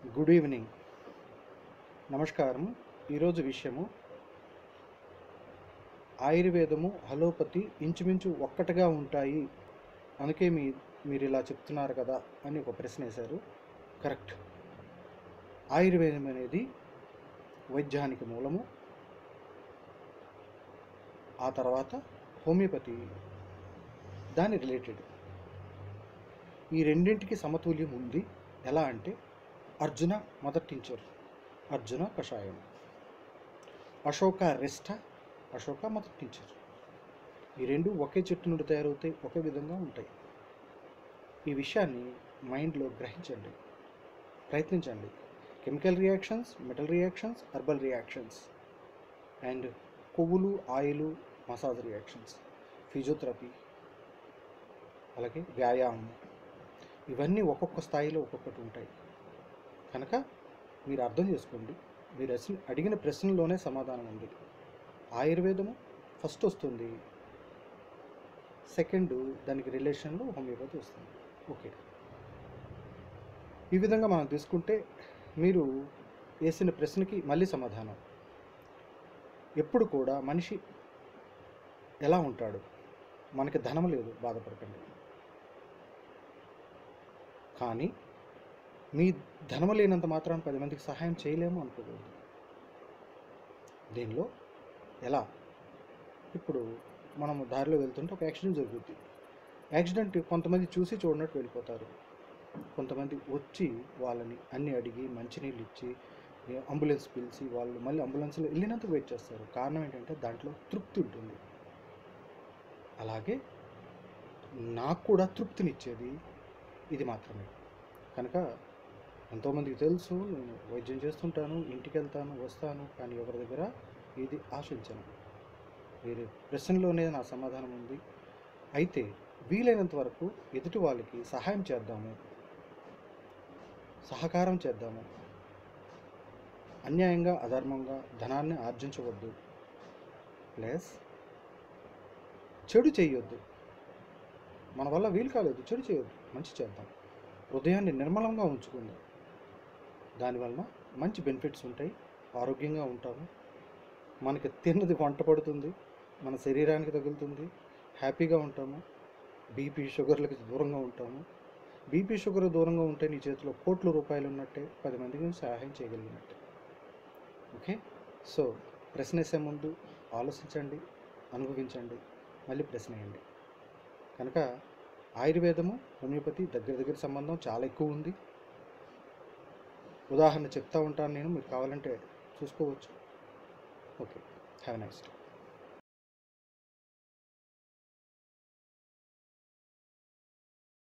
good evening నమస్కారం ఈరోజు విషయము ఆయుర్వేదము అలోపతి ఇంచుమించు ఒక్కటిగా ఉంటాయి అందుకే మీ మీరు ఇలా చెప్తున్నారు కదా అని ఒక ప్రశ్న వేశారు కరెక్ట్ ఆయుర్వేదం అనేది వైద్యానికి మూలము ఆ తర్వాత హోమియోపతి దాని రిలేటెడ్ ఈ రెండింటికి సమతుల్యం ఉంది ఎలా అంటే అర్జున మదర్ టించర్ అర్జున కషాయం అశోక రెస్ట అశోక మదర్ టించర్ ఈ రెండు ఒకే చెట్టు నుండి తయారవుతాయి ఒకే విధంగా ఉంటాయి ఈ విషయాన్ని మైండ్లో గ్రహించండి ప్రయత్నించండి chemical reactions metal reactions herbal reactions and కొవ్వులు ఆయిలు మసాజ్ రియాక్షన్స్ ఫిజియోథెరపీ అలాగే వ్యాయామం ఇవన్నీ ఒక్కొక్క స్థాయిలో ఒక్కొక్కటి ఉంటాయి కనుక మీరు అర్థం చేసుకోండి మీరు అసలు అడిగిన ప్రశ్నలోనే సమాధానం ఉంది ఆయుర్వేదము ఫస్ట్ వస్తుంది సెకండ్ దానికి రిలేషన్లో హోమియోపతి వస్తుంది ఓకే ఈ విధంగా మనం తీసుకుంటే మీరు వేసిన ప్రశ్నకి మళ్ళీ సమాధానం ఎప్పుడు కూడా మనిషి ఎలా ఉంటాడు మనకి ధనం లేదు బాధపడకండి కానీ మీ ధనం లేనంత మాత్రం పది మందికి సహాయం చేయలేము అనుకోకూడదు దీనిలో ఎలా ఇప్పుడు మనము దారిలో వెళ్తుంటే ఒక యాక్సిడెంట్ జరుగుద్ది యాక్సిడెంట్ కొంతమంది చూసి చూడనట్టు వెళ్ళిపోతారు కొంతమంది వచ్చి వాళ్ళని అన్ని అడిగి మంచినీళ్ళు ఇచ్చి అంబులెన్స్ పిలిచి వాళ్ళు మళ్ళీ అంబులెన్స్లో వెళ్ళినంత వెయిట్ చేస్తారు కారణం ఏంటంటే దాంట్లో తృప్తి ఉంటుంది అలాగే నాకు కూడా తృప్తినిచ్చేది ఇది మాత్రమే కనుక ఎంతోమందికి తెలుసు నేను వైద్యం చేస్తుంటాను ఇంటికి వెళ్తాను వస్తాను కానీ ఎవరి దగ్గర ఇది ఆశించను మీరు ప్రశ్నలోనే నా సమాధానం ఉంది అయితే వీలైనంత వరకు ఎదుటి వాళ్ళకి సహాయం చేద్దాము సహకారం చేద్దాము అన్యాయంగా అధర్మంగా ధనాన్ని ఆర్జించవద్దు ప్లస్ చెడు చేయొద్దు మన వల్ల వీలు కాలేదు చెడు చేయొద్దు మంచి చేద్దాం హృదయాన్ని నిర్మలంగా ఉంచుకుందాం దానివలన మంచి బెనిఫిట్స్ ఉంటాయి ఆరోగ్యంగా ఉంటాము మనకి తిన్నది వంట పడుతుంది మన శరీరానికి తగులుతుంది హ్యాపీగా ఉంటాము బీపీ షుగర్లకి దూరంగా ఉంటాము బీపీ షుగర్ దూరంగా ఉంటే నీ చేతిలో కోట్ల రూపాయలు ఉన్నట్టే పది మందికి సహాయం చేయగలిగినట్టే ఓకే సో ప్రశ్న వేసే ముందు ఆలోచించండి అనుభవించండి మళ్ళీ ప్రశ్న వేయండి కనుక ఆయుర్వేదము హోమియోపతి దగ్గర దగ్గర సంబంధం చాలా ఎక్కువ ఉంది ఉదాహరణ చెప్తా ఉంటాను నేను మీకు కావాలంటే చూసుకోవచ్చు ఓకే హ్యావ్ నైస్ డే